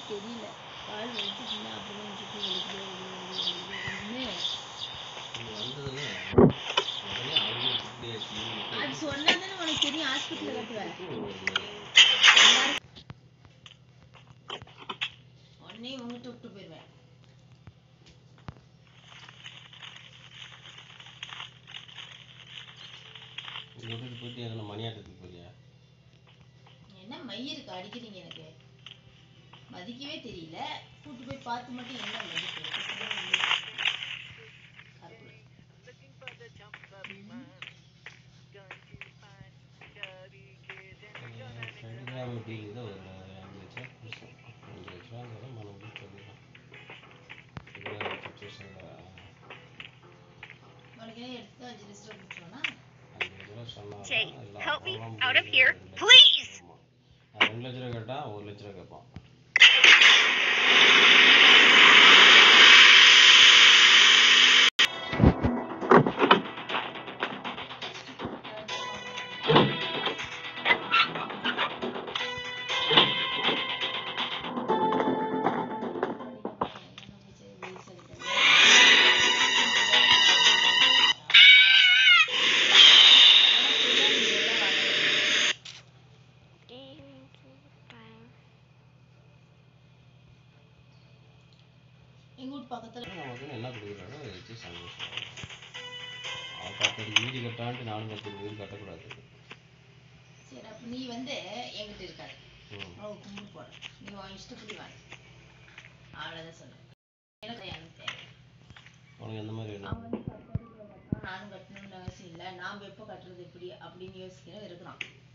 தெரியல கால் வலிச்சுச்சுன்னா அப்புறம் சுற்றி வலிக்குது வலிக்குது, வலிக்குது, வலிக்குது. ஒண்ணுமே நீ வந்ததுல உடனே அவங்க இப்படியாச்சு அது சொன்னா தானே உனக்கு தெரியும் ஹாஸ்பிட்டலில் கட்டுவேன் உடனே உங்ககிட்ட விட்டு போயிடுவேன் விட்டுட்டு போயிட்டு எதனா மணியாட்டத்துக்கு போறியா என்ன மை இருக்கு அடிக்கிறீங்க எனக்கு மதிக்கவே தெரியல கூட்டு போய் பார்த்து மட்டும் என்ன மதிப்பு கருப்புல. ம். ஃப்ரெண்டுக்காக டீல் ஒரு அஞ்சு லட்சம் புதுசு அஞ்சு லட்ச ரூபாங்கிறத மறுபடியும் சொல்லிடலாம் இருக்கிற சுச்சுவேஷனில் உனக்கு என்ன எடுத்து அஞ்சு லிஸ்ட் கொடுத்துருவோன்னா அஞ்சு லட்ச ரூபா சொன்னா Jay, எல்லாம் help me அவ்வளோ out of முடியாது. here, ரெண்டு லட்சம். please. ஆமா. நான் ரெண்டு லட்ச ரூபா கேட்டா ஒரு லட்ச ரூபா கேட்பான் எங்க வீட்டு பக்கத்துல நமக்கு என்ன கொடுக்குறாரோ அதை வச்சு சந்தோஷம் அவன் பத்தடிக்கு வீடு கட்டான்ட்டு நானும் பத்து வீடு கட்டக்கூடாது சரி அப்ப நீ வந்து என்கிட்ட இருக்காது ம் உனக்கு கும்பிட்டு போற நீ உன் இஷ்டப்படி வாங்க அவ்வளவுதான் சொன்னேன் எனக்கு எனக்கு தேவை உனக்கு எந்த மாதிரி வேணும் அவன் வந்து பத்து அடி கட்டணும் நானும் கட்டணும்னு அவசியம் இல்லை நாம் எப்போ கட்டுறது எப்படி அப்படின்னு யோசிக்கிறவன் இருக்கிறான்